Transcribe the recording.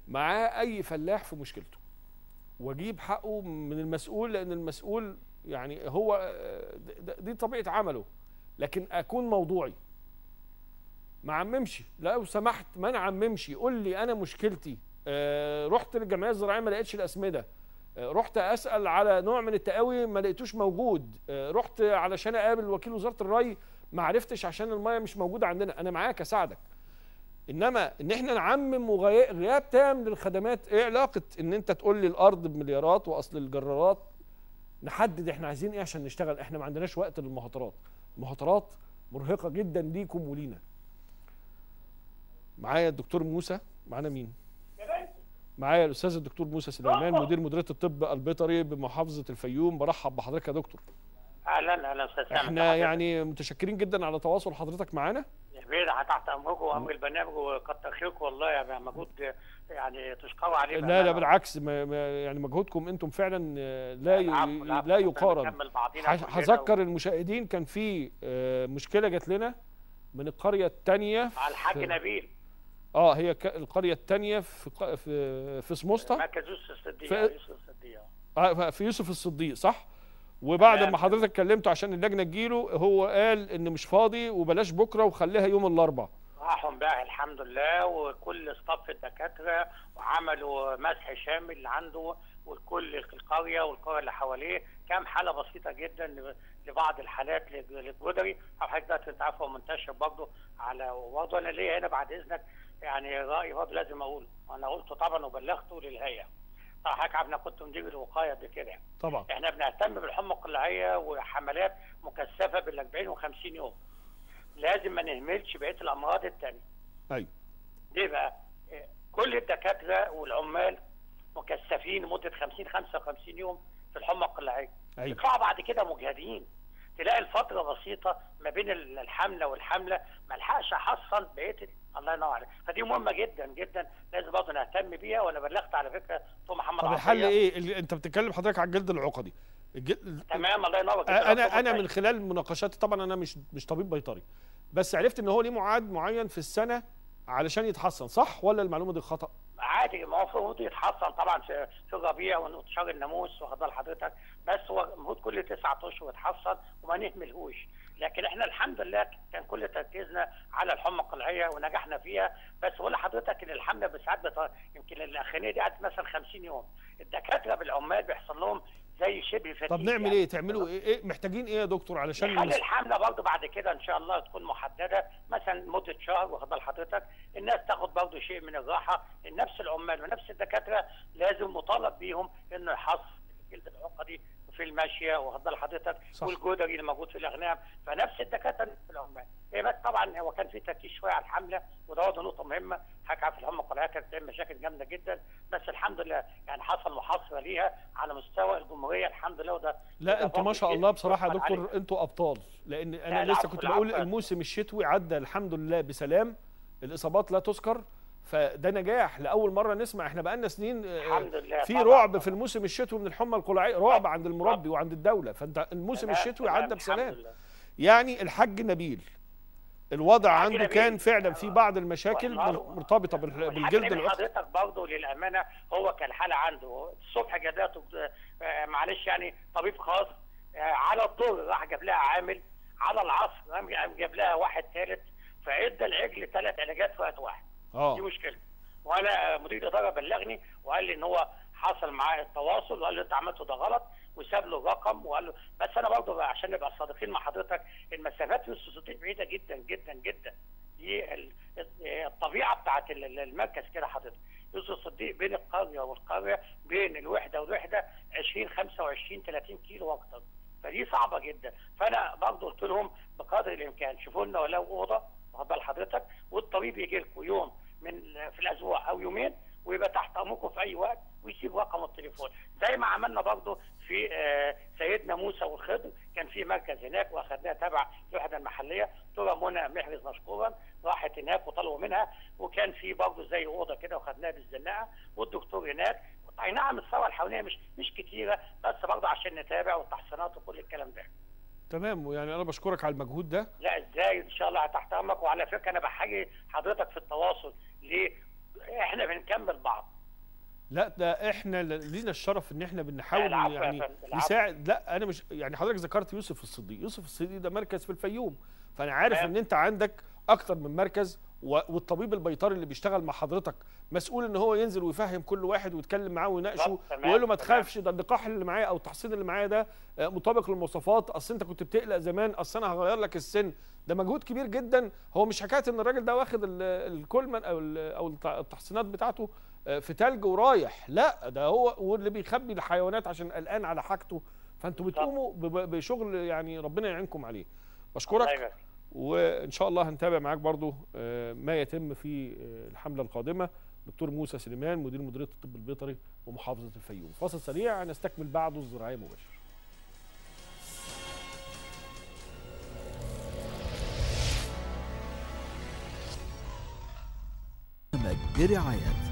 معاه اي فلاح في مشكلته واجيب حقه من المسؤول لان المسؤول يعني هو آه، د- دي طبيعه عمله لكن اكون موضوعي ما عممش لو سمحت ما نعممش قول لي انا مشكلتي آه، رحت للجمعيه الزراعيه ما لقيتش الاسمده آه، رحت اسال على نوع من التقاوي ما لقيتوش موجود آه، رحت علشان اقابل وكيل وزاره الري ما عرفتش عشان الميه مش موجوده عندنا انا معاك اساعدك انما ان احنا نعمم وغي- غياب تام للخدمات ايه علاقه ان انت تقول لي الارض بمليارات واصل الجرارات نحدد احنا عايزين ايه عشان نشتغل احنا ما عندناش وقت للمهاترات المهاترات مرهقه جدا ليكم ولينا معايا الدكتور موسى معانا مين معايا الاستاذ الدكتور موسى سليمان مدير مديريه الطب البيطري بمحافظه الفيوم برحب بحضرتك يا دكتور اهلا اهلا استاذ سامح احنا يعني متشكرين جدا على تواصل حضرتك معانا يا بيه تحت امركم وامر البرنامج وكتر خيركم والله يا مجهود يعني تشكروا عليه لا لا بأمانة. بالعكس ما ما- يعني مجهودكم انتم فعلا آه، لا ي- العفو، العفو. لا إحنا يقارن بنكمل بعضينا ح- كلنا هذكر المشاهدين كان في آه، مشكله جات لنا من القريه الثانيه على الحاج نبيل اه هي ك- القريه الثانيه في ق- في في سموسطه مركز يوسف الصديق ف- يوسف الصديق آه، في يوسف الصديق صح وبعد تمام. ما حضرتك كلمته عشان اللجنه تجيله هو قال ان مش فاضي وبلاش بكره وخليها يوم الاربعاء راحوا امبارح الحمد لله وكل صف الدكاتره وعملوا مسح شامل عنده وكل القريه والقرى اللي حواليه كام حاله بسيطه جدا ل- لبعض الحالات للج- للجدري او حضرتك دلوقتي انت عارف هو منتشر برضه على وبرضه انا ليا هنا بعد اذنك يعني رايي برضه لازم اقوله وانا قلته طبعا وبلغته للهيئه طبعا حضرتك عارف انا كنت مدير الوقايه قبل كده طبعا احنا بنهتم بالحمى القلعيه وحملات مكثفه بال 40 و50 يوم لازم ما نهملش بقيه الامراض الثانيه ايوه ليه بقى؟ إيه، كل الدكاتره والعمال مكثفين لمده 50 55 يوم في الحمى القلعيه ايوه يطلعوا بعد كده مجهدين تلاقي الفتره بسيطه ما بين ال- الحمله والحمله ما لحقش احصل بقيه ال- الله ينور عليك فدي مهمه جدا جدا لازم برضه نهتم بيها وانا بلغت على فكره دكتور محمد طب عطية. الحل ايه اللي انت بتتكلم حضرتك على الجلد العقدي الجلد تمام الله ينور انا انا من خلال مناقشاتي طبعا انا مش مش طبيب بيطري بس عرفت ان هو ليه ميعاد معين في السنه علشان يتحسن صح ولا المعلومه دي خطا عادي ما هو المفروض يتحصن طبعا في في الربيع وانتشار الناموس واخد بال حضرتك بس هو المفروض كل تسعة اشهر يتحصن وما نهملهوش لكن احنا الحمد لله كان كل تركيزنا على الحمى القلعيه ونجحنا فيها بس بقول لحضرتك ان الحمله بساعات بت... يمكن الاخرانيه دي قعدت مثلا 50 يوم الدكاتره بالعمال بيحصل لهم زي شبه فتيق طب نعمل يعني. ايه تعملوا ايه, إيه محتاجين ايه يا دكتور علشان نخلي نس- الحمله برضه بعد كده ان شاء الله تكون محدده مثلا مده شهر واخد بال حضرتك الناس تاخد برضه شيء من الراحه نفس العمال ونفس الدكاتره لازم مطالب بيهم انه يحصل الجلد العقدي في الماشيه واخد بال حضرتك صح. والجدري اللي موجود في الاغنام فنفس الدكاتره نفس العمال هي بس طبعا هو كان في تركيز شويه على الحمله وده برضه نقطه مهمه حكى في الحمى القلعيه كانت بتعمل مشاكل جامده جدا بس الحمد لله يعني حصل محاصره ليها على مستوى الجمهوريه الحمد لله وده لا وده انتوا ما برضه شاء شيء الله بصراحه يا يحمد دكتور عليه. انتوا ابطال لان انا لا، لسه العفو، كنت بقول العفو. الموسم الشتوي عدى الحمد لله بسلام الاصابات لا تذكر فده نجاح لاول مره نسمع احنا بقالنا سنين آه، الحمد لله في طبعاً، رعب طبعاً. في الموسم الشتوي من الحمى القلعيه رعب عند المربي وعند الدوله فانت الموسم تمام، الشتوي تمام، عدى الحمد بسلام لله. يعني الحاج نبيل الوضع الحاج عنده نبيل. كان فعلا في بعض المشاكل والله- مرتبطه بال- والحاجة بالجلد اللي العقدي حضرتك برضه للامانه هو كان حاله عنده الصبح جابته آه، معلش يعني طبيب خاص آه، على الظهر راح جاب لها عامل على العصر قام جاب لها واحد ثالث فادى العجل ثلاث علاجات في وقت واحد دي اه مشكله وانا مدير الاداره بلغني وقال لي ان هو حصل معاه التواصل وقال له انت عملته ده غلط وساب له الرقم وقال له بس انا برضه عشان نبقى صادقين مع حضرتك المسافات في الصوتين بعيده جدا جدا جدا دي ال- الطبيعه بتاعت ال- ال- المركز كده حضرتك يوسف الصديق بين القريه والقريه بين الوحده والوحده 20 25 30 كيلو واكتر فدي صعبه جدا فانا برضه قلت لهم بقدر الامكان شوفوا لنا ولو اوضه واخد بال حضرتك والطبيب يجي لكم يوم من في الاسبوع او يومين ويبقى تحت امركم في اي وقت ويسيب رقم التليفون زي ما عملنا برضه في آه، سيدنا موسى والخضر كان في مركز هناك واخدناه تبع الوحده المحليه دكتوره منى محرز مشكورا راحت هناك وطلبوا منها وكان في برضه زي اوضه كده وخدناها بالزناقه والدكتور هناك اي نعم الثروه الحيوانيه مش مش كتيره بس برضه عشان نتابع والتحصينات وكل الكلام ده تمام يعني انا بشكرك على المجهود ده لا ازاي ان شاء الله هتحت امرك وعلى فكره انا بحاجي حضرتك في التواصل ليه؟ احنا بنكمل بعض لا ده احنا ل- لينا الشرف ان احنا بنحاول العفو يا يعني فندم، العفو. نساعد لا انا مش يعني حضرتك ذكرت يوسف الصديق يوسف الصديق ده مركز في الفيوم فانا عارف تمام. ان انت عندك اكتر من مركز و- والطبيب البيطري اللي بيشتغل مع حضرتك مسؤول ان هو ينزل ويفهم كل واحد ويتكلم معاه ويناقشه بالظبط، تمام، ويقول له ما تمام. تخافش ده اللقاح اللي معايا او التحصين اللي معايا ده آه، مطابق للمواصفات اصل انت كنت بتقلق زمان اصل انا هغير لك السن ده مجهود كبير جدا هو مش حكايه ان الراجل ده واخد ال- الكولمان او ال- او الت- التحصينات بتاعته آه، في تلج ورايح لا ده هو واللي بيخبي الحيوانات عشان قلقان على حاجته فانتوا بالظبط. بتقوموا ب- بشغل يعني ربنا يعينكم عليه الله بشكرك يبارك. وان شاء الله هنتابع معاك برضو آه، ما يتم في آه، الحمله القادمه دكتور موسى سليمان مدير مديريه الطب البيطري ومحافظه الفيوم فاصل سريع نستكمل بعده الزراعيه مباشر برعاية